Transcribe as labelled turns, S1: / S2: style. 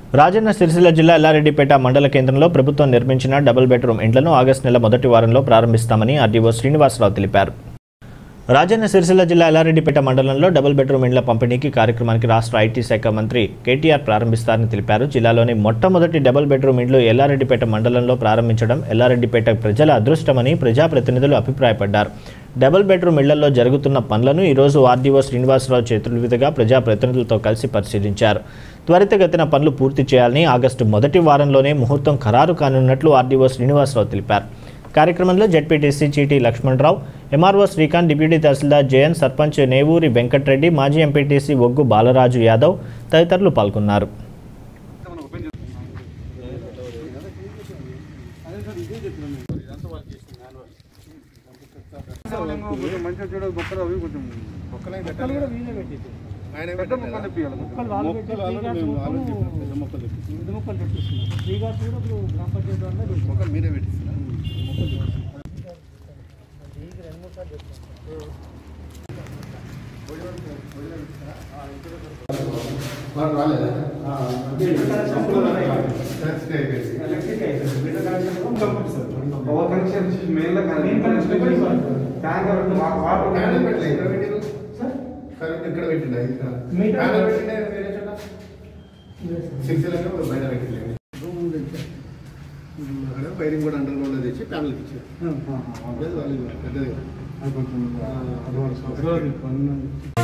S1: రాజన్న సిరిసిల్ల జిల్లా ఎల్లారెడ్డిపేట మండల కేంద్రంలో ప్రభుత్వం నిర్మించిన డబుల్ బెడ్రూమ్ ఇండ్లను ఆగస్టు నెల మొదటి వారంలో ప్రారంభిస్తామని ఆర్డీఓ శ్రీనివాసరావు తెలిపారు రాజన్న సిరిసిల్ల జిల్లా ఎల్లారెడ్డిపేట మండలంలో డబుల్ బెడ్రూమ్ ఇండ్ల పంపిణీకి కార్యక్రమానికి రాష్ట్ర ఐటీ శాఖ మంత్రి కేటీఆర్ ప్రారంభిస్తారని తెలిపారు జిల్లాలోని మొట్టమొదటి డబుల్ బెడ్రూమ్ ఇండ్లు ఎల్లారెడ్డిపేట మండలంలో ప్రారంభించడం ఎల్లారెడ్డిపేట ప్రజల అదృష్టమని ప్రజాప్రతినిధులు అభిప్రాయపడ్డారు డబుల్ బెడ్రూమ్ ఇళ్లలో జరుగుతున్న పనులను ఈరోజు ఆర్డీఓ శ్రీనివాసరావు చేతుల మీదుగా ప్రజాప్రతినిధులతో కలిసి పరిశీలించారు త్వరితగతిన పనులు పూర్తి చేయాలని ఆగస్టు మొదటి వారంలోనే ముహూర్తం ఖరారు కానున్నట్లు ఆర్డీఓ శ్రీనివాసరావు తెలిపారు కార్యక్రమంలో ZPTC Cheeti Lakshmanarao MRO Srikanth deputy tahsildar Jayan sarpanch Nevuri Venkatreddy మాజీ ఎంపీటీసీ ఒగ్గు బాలరాజు యాదవ్ తదితరులు పాల్గొన్నారు
S2: కొంచెం మంచిగా చూడ మొక్కలు అవి కొంచెం మొక్కలు కూడా వీళ్ళే పెట్టింది ఆయన పెద్ద మొక్కలు తెప్పియాలి మొక్కలు వాళ్ళు పెద్ద మొక్కలు తెప్పిస్తున్నారు శ్రీగారు కూడా ఇప్పుడు గ్రామ పంచాయతీ వాళ్ళే మొక్కలు మీరే పెట్టిస్తున్నారు power connection main connection tanker water
S3: current ఇక్కడ పెట్టిండే ఇక్కడ
S2: మీటర్
S3: ప్యానల్ పెట్టిండే వేరే చోట సిక్స్లకు బయట పెట్టిండే అక్కడ వైరింగ్ కూడా అండర్ గ్రౌండ్ తెచ్చి ప్యానల్కి ఇచ్చారు అదే వాళ్ళు పెద్దది
S2: కొంచెం అడ్వాన్స్